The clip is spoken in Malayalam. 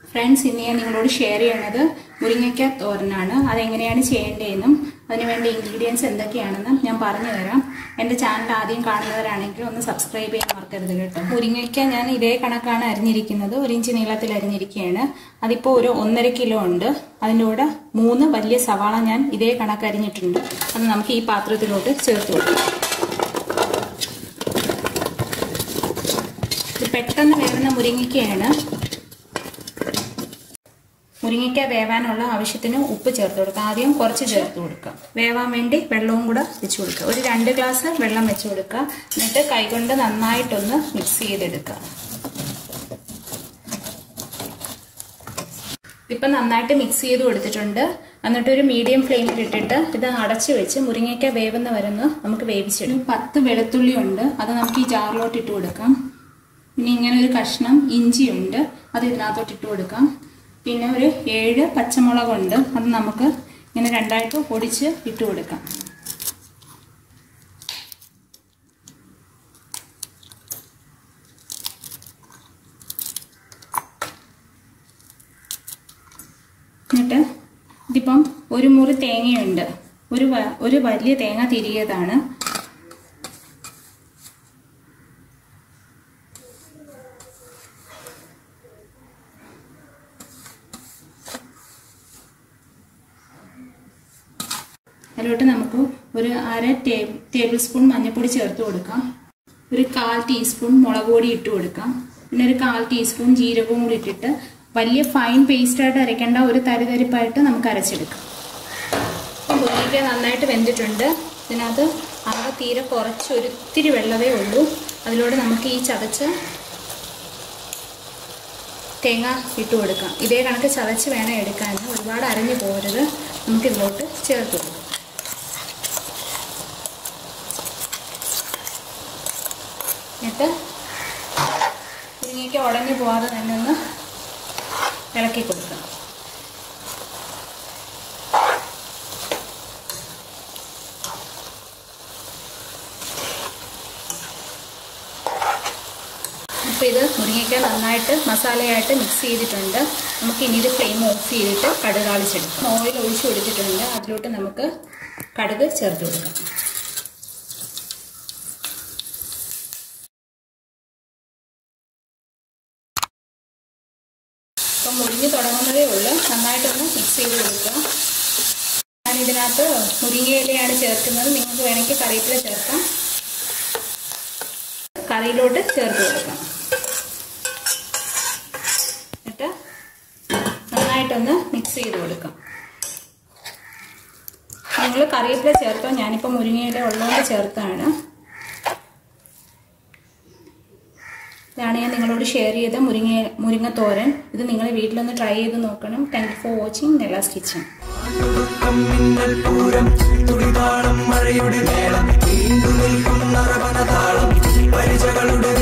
ഫ്രണ്ട്സ് ഇന്ന് ഞാൻ നിങ്ങളോട് ഷെയർ ചെയ്യണത് മുരിങ്ങയ്ക്ക തോരനാണ് അതെങ്ങനെയാണ് ചെയ്യേണ്ടതെന്നും അതിനുവേണ്ട ഇൻഗ്രീഡിയൻസ് എന്തൊക്കെയാണെന്നും ഞാൻ പറഞ്ഞു തരാം എൻ്റെ ചാനൽ ആദ്യം കാണുന്നവരാണെങ്കിൽ ഒന്ന് സബ്സ്ക്രൈബ് ചെയ്യാൻ മറക്കരുത് കേട്ടോ മുരിങ്ങയ്ക്ക ഞാൻ ഇതേ കണക്കാണ് അരിഞ്ഞിരിക്കുന്നത് ഒരു ഇഞ്ച് നീളത്തിൽ അരിഞ്ഞിരിക്കുകയാണ് അതിപ്പോൾ ഒരു ഒന്നര കിലോ ഉണ്ട് അതിൻ്റെ കൂടെ മൂന്ന് വലിയ സവാള ഞാൻ ഇതേ കണക്ക് അരിഞ്ഞിട്ടുണ്ട് അത് നമുക്ക് ഈ പാത്രത്തിലോട്ട് ചേർത്ത് കൊടുക്കാം ഇത് പെട്ടെന്ന് വേവുന്ന മുരിങ്ങയ്ക്കയാണ് മുരിങ്ങയ്ക്ക വേവാനുള്ള ആവശ്യത്തിന് ഉപ്പ് ചേർത്ത് കൊടുക്കുക ആദ്യം കുറച്ച് ചേർത്ത് കൊടുക്കുക വേവാൻ വേണ്ടി വെള്ളവും കൂടെ വെച്ച് കൊടുക്കുക ഒരു രണ്ട് ഗ്ലാസ് വെള്ളം വെച്ച് കൊടുക്കുക എന്നിട്ട് കൈകൊണ്ട് നന്നായിട്ടൊന്ന് മിക്സ് ചെയ്തെടുക്കുക ഇപ്പം നന്നായിട്ട് മിക്സ് ചെയ്ത് കൊടുത്തിട്ടുണ്ട് എന്നിട്ട് ഒരു മീഡിയം ഫ്ലെയിമിൽ ഇട്ടിട്ട് ഇത് അടച്ചു വെച്ച് മുരിങ്ങയ്ക്ക വേവുന്ന വരുന്ന നമുക്ക് വേവിച്ചെടുക്കും പത്ത് വെളുത്തുള്ളി ഉണ്ട് അത് നമുക്ക് ഈ ജാറിലോട്ട് ഇട്ട് കൊടുക്കാം പിന്നെ ഇങ്ങനെ ഒരു കഷ്ണം ഇഞ്ചിയുണ്ട് അത് ഇതിനകത്തോട്ട് ഇട്ട് കൊടുക്കാം പിന്നെ ഒരു ഏഴ് പച്ചമുളകുണ്ട് അത് നമുക്ക് ഇങ്ങനെ രണ്ടായിട്ട് പൊടിച്ച് ഇട്ട് കൊടുക്കാം എന്നിട്ട് ഇതിപ്പം ഒരു മുറി തേങ്ങയുണ്ട് ഒരു ഒരു വലിയ തേങ്ങ തിരിയതാണ് അതിലോട്ട് നമുക്ക് ഒരു അര ടേബിൾ സ്പൂൺ മഞ്ഞൾപ്പൊടി ചേർത്ത് കൊടുക്കാം ഒരു കാൽ ടീസ്പൂൺ മുളക് പൊടി ഇട്ട് കൊടുക്കാം പിന്നെ ഒരു കാൽ ടീസ്പൂൺ ജീരകവും കൂടി ഇട്ടിട്ട് വലിയ ഫൈൻ പേസ്റ്റായിട്ട് അരയ്ക്കേണ്ട ഒരു തരിതരിപ്പായിട്ട് നമുക്ക് അരച്ചെടുക്കാം മുരിങ്ങയ്ക്ക നന്നായിട്ട് വെന്തിട്ടുണ്ട് ഇതിനകത്ത് ആകെ തീരെ കുറച്ച് ഒരിത്തിരി വെള്ളമേ ഉള്ളൂ അതിലൂടെ നമുക്ക് ഈ ചതച്ച് തേങ്ങ ഇട്ട് കൊടുക്കാം ഇതേ കണക്ക് ചതച്ച് വേണം എടുക്കാൻ ഒരുപാട് അരഞ്ഞു പോകരുത് നമുക്ക് ഇതിലോട്ട് ചേർത്ത് കൊടുക്കാം എന്നിട്ട് മുരിങ്ങയ്ക്ക് ഉടഞ്ഞു പോകാതെ തന്നെ ഒന്ന് ഇളക്കി കൊടുക്കണം അപ്പോൾ ഇത് മുരിങ്ങയ്ക്ക നന്നായിട്ട് മസാലയായിട്ട് മിക്സ് ചെയ്തിട്ടുണ്ട് നമുക്ക് ഇനി ഇത് ഫ്ലെയിം ഓഫ് ചെയ്തിട്ട് കടുക് താളിച്ചെടുക്കാം ഓയിൽ ഒഴിച്ചു കൊടുത്തിട്ടുണ്ട് അതിലോട്ട് നമുക്ക് കടുക് ചേർത്ത് കൊടുക്കാം ഇപ്പം മുരിഞ്ഞ് തുടങ്ങുന്നതേ ഉള്ളൂ നന്നായിട്ടൊന്ന് മിക്സ് ചെയ്ത് കൊടുക്കുക ഞാൻ ഇതിനകത്ത് മുരിങ്ങയിലയാണ് ചേർക്കുന്നത് നിങ്ങൾക്ക് വേണമെങ്കിൽ കറിവേപ്പില ചേർക്കാം കറിയിലോട്ട് ചേർത്ത് കൊടുക്കാം എന്നിട്ട് നന്നായിട്ടൊന്ന് മിക്സ് ചെയ്ത് കൊടുക്കാം നിങ്ങൾ കറിവേപ്പില ചേർത്തോ ഞാനിപ്പോൾ മുരിങ്ങയില ഉള്ളതുകൊണ്ട് ചേർത്താണ് ഇതാണ് ഞാൻ നിങ്ങളോട് ഷെയർ ചെയ്ത മുരിങ്ങ മുരിങ്ങ തോരൻ ഇത് നിങ്ങൾ വീട്ടിലൊന്ന് ട്രൈ ചെയ്ത് നോക്കണം thank you for watching Nela's kitchen മിന്നൽ പൂരം തുടിതാളം മഴയുടെ മേളം നീണ്ടു നിൽക്കുന്ന താളം പരിചകളുടെ